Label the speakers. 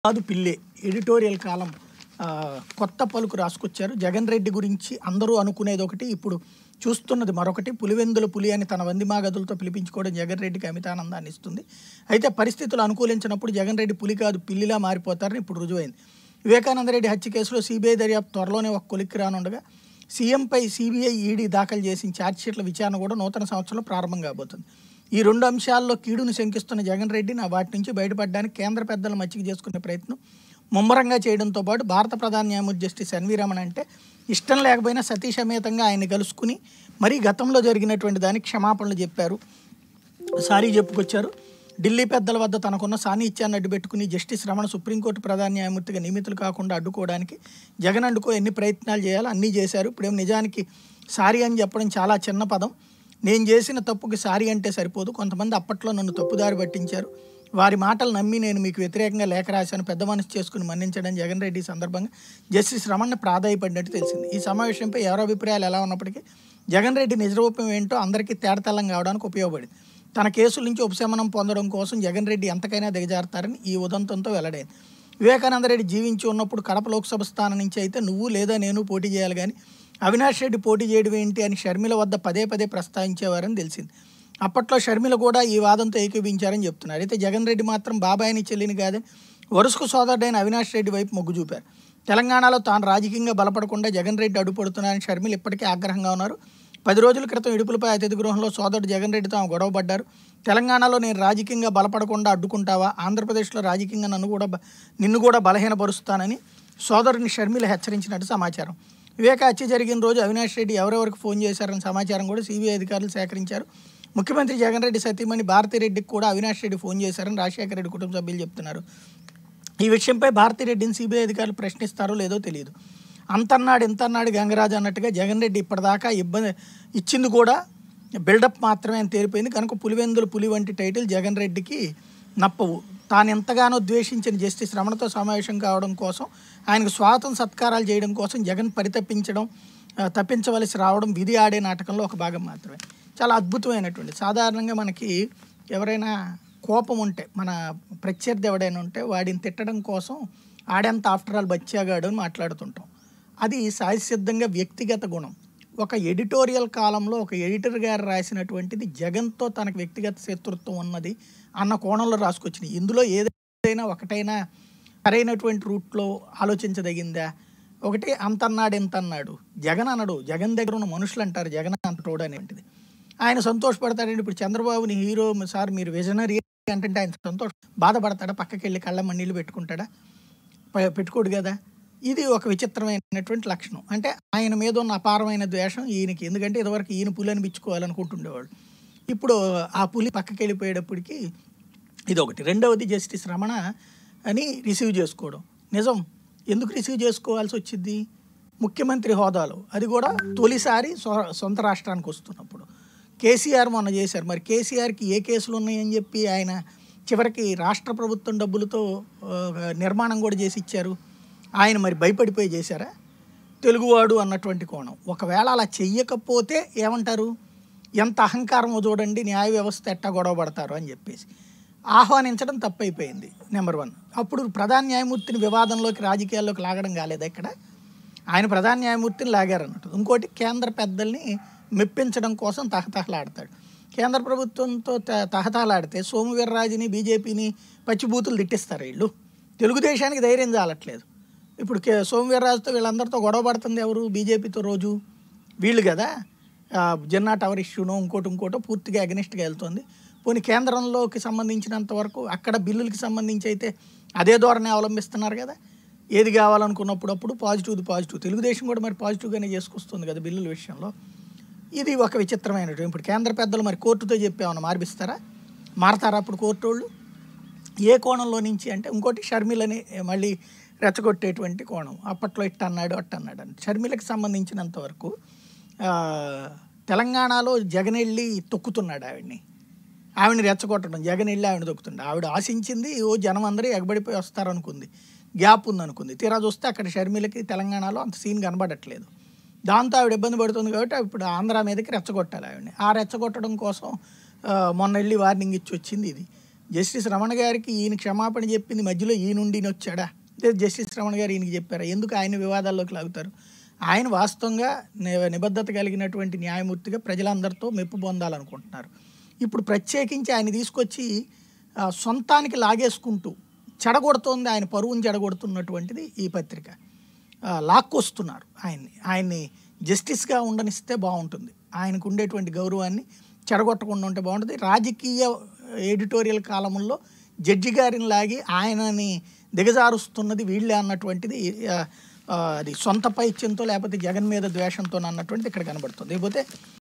Speaker 1: కాదు పిల్లే ఎడిటోరియల్ కాలం ఆ, కొత్త పలుకు రాసుకొచ్చారు జగన్ రెడ్డి గురించి అందరూ అనుకునేది ఒకటి ఇప్పుడు చూస్తున్నది మరొకటి పులివెందుల పులి అని తన వందిమాగదులతో పిలిపించుకోవడం జగన్ రెడ్డికి అమితానందాన్ని ఇస్తుంది అయితే పరిస్థితులు అనుకూలించినప్పుడు జగన్ రెడ్డి పులి కాదు పిల్లిలా మారిపోతారని ఇప్పుడు రుజువైంది వివేకానంద రెడ్డి హత్య కేసులో సిబిఐ దర్యాప్తు త్వరలోనే ఒక కొలిక్కి రానుండగా సీఎంపై సిబిఐ ఈడీ దాఖలు చేసిన ఛార్జ్షీట్ల విచారణ కూడా నూతన సంవత్సరంలో ప్రారంభం కాబోతుంది ఈ రెండు అంశాల్లో కీడును శంకిస్తున్న జగన్ రెడ్డి నా వాటి నుంచి బయటపడడానికి కేంద్ర పెద్దల మచ్చిక చేసుకునే ప్రయత్నం ముమ్మరంగా చేయడంతో పాటు భారత ప్రధాన న్యాయమూర్తి జస్టిస్ ఎన్వి రమణ అంటే ఇష్టం లేకపోయినా సతీష్ సమేతంగా ఆయన కలుసుకుని మరీ గతంలో జరిగినటువంటి దానికి క్షమాపణలు చెప్పారు సారీ చెప్పుకొచ్చారు ఢిల్లీ పెద్దల వద్ద తనకున్న సాన్నిధ్యాన్ని అడ్డుపెట్టుకుని జస్టిస్ రమణ సుప్రీంకోర్టు ప్రధాన న్యాయమూర్తిగా నియమితులు కాకుండా అడ్డుకోవడానికి జగన్ అడ్డుకో ఎన్ని ప్రయత్నాలు చేయాలో అన్నీ చేశారు ఇప్పుడేం నిజానికి సారీ అని చెప్పడం చాలా చిన్న పదం నేను చేసిన తప్పుకి సారీ అంటే సరిపోదు కొంతమంది అప్పట్లో నన్ను తప్పుదారి పట్టించారు వారి మాటలు నమ్మి నేను మీకు వ్యతిరేకంగా లేఖ రాశాను పెద్ద మనసు చేసుకుని మన్నించడం జగన్ రెడ్డి ఈ సందర్భంగా జస్టిస్ రమణ ప్రాధాయపడినట్టు తెలిసింది ఈ సమావేశంపై ఎవరి అభిప్రాయాలు ఎలా ఉన్నప్పటికీ జగన్ రెడ్డి నిజరూపం ఏంటో అందరికీ తేడతెల్లం కావడానికి ఉపయోగపడింది తన కేసుల నుంచి ఉపశమనం పొందడం కోసం జగన్ రెడ్డి ఎంతకైనా దిగజారుతారని ఈ ఉదంతంతో వెల్లడైంది వివేకానంద రెడ్డి జీవించి ఉన్నప్పుడు కడప లోక్సభ స్థానం నుంచి అయితే నువ్వు లేదా నేను పోటీ చేయాలి కానీ అవినాష్ రెడ్డి పోటీ చేయడం ఏంటి అని షర్మిల వద్ద పదే పదే ప్రస్తావించేవారని తెలిసింది అప్పట్లో షర్మిల కూడా ఈ వాదంతో ఏకీభించారని చెప్తున్నారు అయితే జగన్ రెడ్డి మాత్రం బాబాయిని చెల్లిని కాదని వరుసకు సోదరుడైన అవినాష్ రెడ్డి వైపు మొగ్గు చూపారు తెలంగాణలో తాను రాజకీయంగా బలపడకుండా జగన్ రెడ్డి అడ్డుపడుతున్నారని షర్మిల ఇప్పటికే ఆగ్రహంగా ఉన్నారు పది రోజుల క్రితం ఇడుపులపై అతిథి గృహంలో సోదరుడు జగన్ రెడ్డితో ఆమె గొడవపడ్డారు తెలంగాణలో నేను రాజకీయంగా బలపడకుండా అడ్డుకుంటావా ఆంధ్రప్రదేశ్లో రాజకీయంగా నన్ను కూడా బ- నిన్ను కూడా బలహీనపరుస్తానని సోదరుని షర్మిల హెచ్చరించినట్టు సమాచారం వివేక హత్య జరిగిన రోజు అవినాష్ రెడ్డి ఎవరెవరికి ఫోన్ చేశారని సమాచారం కూడా సిబిఐ అధికారులు సేకరించారు ముఖ్యమంత్రి జగన్ రెడ్డి సతీమణి భారతిరెడ్డికి కూడా అవినాష్ రెడ్డి ఫోన్ చేశారని రాజశేఖర రెడ్డి కుటుంబ సభ్యులు చెప్తున్నారు ఈ విషయంపై భారతిరెడ్డిని సిబిఐ అధికారులు ప్రశ్నిస్తారో లేదో తెలియదు అంతన్నాడు ఇంతన్నాడు గంగరాజు అన్నట్టుగా జగన్ రెడ్డి ఇప్పటిదాకా ఇబ్బంది ఇచ్చింది కూడా బిల్డప్ మాత్రమే అని తేలిపోయింది కనుక పులివెందులు పులి వంటి టైటిల్ జగన్ రెడ్డికి నప్పవు తాను ఎంతగానో ద్వేషించిన జస్టిస్ రమణతో సమావేశం కావడం కోసం ఆయనకు స్వాగతం సత్కారాలు చేయడం కోసం జగన్ పరితపించడం ఆ, తప్పించవలసి రావడం విధి ఆడే నాటకంలో ఒక భాగం మాత్రమే చాలా అద్భుతమైనటువంటి సాధారణంగా మనకి ఎవరైనా కోపం ఉంటే మన ప్రత్యర్థి ఎవడైనా ఉంటే వాడిని తిట్టడం కోసం ఆడెంత ఆఫ్టర్ ఆల్ బచ్చాగాడు అని మాట్లాడుతుంటాం అది సహజసిద్ధంగా వ్యక్తిగత గుణం ఒక ఎడిటోరియల్ కాలంలో ఒక ఎడిటర్ గారు రాసినటువంటిది జగన్తో తనకు వ్యక్తిగత శత్రుత్వం ఉన్నది అన్న కోణంలో రాసుకొచ్చినాయి ఇందులో ఏదైనా ఒకటైనా సరైనటువంటి రూట్లో ఆలోచించదగిందా ఒకటి అంతన్నాడు ఎంత అన్నాడు జగన్ అనడు జగన్ దగ్గర ఉన్న మనుషులు అంటారు జగన్ అంతటోడు అనేటువంటిది ఆయన సంతోషపడతాడండి ఇప్పుడు చంద్రబాబుని హీరో సార్ మీరు విజనరీ అంటే ఆయన సంతోష బాధపడతాడా పక్కకి వెళ్ళి కళ్ళ మన్నీళ్ళు పెట్టుకుంటాడా ప- పెట్టుకోడు కదా ఇది ఒక విచిత్రమైనటువంటి లక్షణం అంటే ఆయన మీద ఉన్న అపారమైన ద్వేషం ఈయనకి ఎందుకంటే ఇదివరకు ఈయన పులి అనిపించుకోవాలనుకుంటుండేవాడు ఇప్పుడు ఆ పులి పక్కకి వెళ్ళిపోయేటప్పటికి ఇది ఒకటి రెండవది జస్టిస్ రమణ అని రిసీవ్ చేసుకోవడం నిజం ఎందుకు రిసీవ్ చేసుకోవాల్సి వచ్చింది ముఖ్యమంత్రి హోదాలో అది కూడా తొలిసారి సొ- సొంత రాష్ట్రానికి వస్తున్నప్పుడు కేసీఆర్ మొన్న చేశారు మరి కేసీఆర్కి ఏ కేసులు ఉన్నాయని చెప్పి ఆయన చివరికి రాష్ట్ర ప్రభుత్వం డబ్బులతో ఆ, నిర్మాణం కూడా చేసి ఇచ్చారు ఆయన మరి భయపడిపోయి చేశారా తెలుగువాడు అన్నటువంటి కోణం ఒకవేళ అలా చెయ్యకపోతే ఏమంటారు ఎంత అహంకారమో చూడండి న్యాయ వ్యవస్థ ఎట్టా గొడవ పడతారు అని చెప్పేసి ఆహ్వానించడం తప్పైపోయింది నెంబర్ వన్ అప్పుడు ప్రధాన న్యాయమూర్తిని వివాదంలోకి రాజకీయాల్లోకి లాగడం కాలేదా ఇక్కడ ఆయన ప్రధాన న్యాయమూర్తిని లాగారు అన్నట్టు ఇంకోటి కేంద్ర పెద్దల్ని మెప్పించడం కోసం తహతహలాడతాడు కేంద్ర ప్రభుత్వంతో త- తహతహలాడితే సోమవీర్రాజుని బీజేపీని పచ్చిబూతులు తిట్టిస్తారు వీళ్ళు తెలుగుదేశానికి ధైర్యం చాలట్లేదు ఇప్పుడు కే సోమవీర్రాజుతో వీళ్ళందరితో గొడవ పడుతుంది ఎవరు బీజేపీతో రోజు వీళ్ళు కదా ఆ, జిన్నా టవర్ ఇష్యూనో ఇంకోటి ఇంకోటో పూర్తిగా అగనిస్ట్గా వెళ్తుంది పోనీ కేంద్రంలోకి సంబంధించినంత వరకు అక్కడ బిల్లులకి సంబంధించి అయితే అదే ధోరణి అవలంబిస్తున్నారు కదా ఏది కావాలనుకున్నప్పుడు అప్పుడు పాజిటివ్ పాజిటివ్ తెలుగుదేశం కూడా మరి పాజిటివ్గానే చేసుకొస్తుంది కదా బిల్లుల విషయంలో ఇది ఒక విచిత్రమైనటువంటి ఇప్పుడు కేంద్ర పెద్దలు మరి కోర్టుతో చెప్పేమన్నా మార్పిస్తారా మారతారా అప్పుడు కోర్టు వాళ్ళు ఏ కోణంలో నుంచి అంటే ఇంకోటి షర్మిలని మళ్ళీ రెచ్చగొట్టేటువంటి కోణం అప్పట్లో ఇట్ట అన్నాడు అట్ట అన్నాడు అని షర్మిలకి సంబంధించినంత వరకు ఆ, తెలంగాణలో జగన్ వెళ్ళి తొక్కుతున్నాడు ఆవిడ్ని ఆవిడని రెచ్చగొట్టడం జగన్ వెళ్ళి ఆవిడ తొక్కుతుండే ఆవిడ ఆశించింది ఓ జనం అందరూ ఎగబడిపోయి వస్తారనుకుంది గ్యాప్ ఉందనుకుంది తీరా చూస్తే అక్కడ షర్మిలకి తెలంగాణలో అంత సీన్ కనబడట్లేదు దాంతో ఆవిడ ఇబ్బంది పడుతుంది కాబట్టి ఇప్పుడు ఆంధ్ర మీదకి రెచ్చగొట్టాలి ఆవిడని ఆ రెచ్చగొట్టడం కోసం ఆ, మొన్న వెళ్ళి వార్నింగ్ ఇచ్చి వచ్చింది ఇది జస్టిస్ రమణ గారికి ఈయన క్షమాపణ చెప్పింది మధ్యలో ఈ నుండి వచ్చాడా లేదు జస్టిస్ రమణ గారు ఈయనకి చెప్పారా ఎందుకు ఆయన వివాదాల్లోకి లాగుతారు ఆయన వాస్తవంగా ని- నిబద్ధత కలిగినటువంటి న్యాయమూర్తిగా ప్రజలందరితో మెప్పు పొందాలనుకుంటున్నారు ఇప్పుడు ప్రత్యేకించి ఆయన తీసుకొచ్చి ఆ, సొంతానికి లాగేసుకుంటూ చెడగొడుతోంది ఆయన పరువుని చెడగొడుతున్నటువంటిది ఈ పత్రిక ఆ, లాక్కొస్తున్నారు ఆయన్ని ఆయన్ని జస్టిస్గా ఉండనిస్తే బాగుంటుంది ఆయనకు ఉండేటువంటి గౌరవాన్ని చెడగొట్టకుండా ఉంటే బాగుంటుంది రాజకీయ ఎడిటోరియల్ కాలంలో జడ్జి గారిని లాగి ఆయనని దిగజారుస్తున్నది వీళ్ళే అన్నటువంటిది ఆ, ఆ, అది సొంత పైత్యంతో లేకపోతే జగన్ మీద ద్వేషంతో అన్నటువంటిది ఇక్కడ కనబడుతుంది లేకపోతే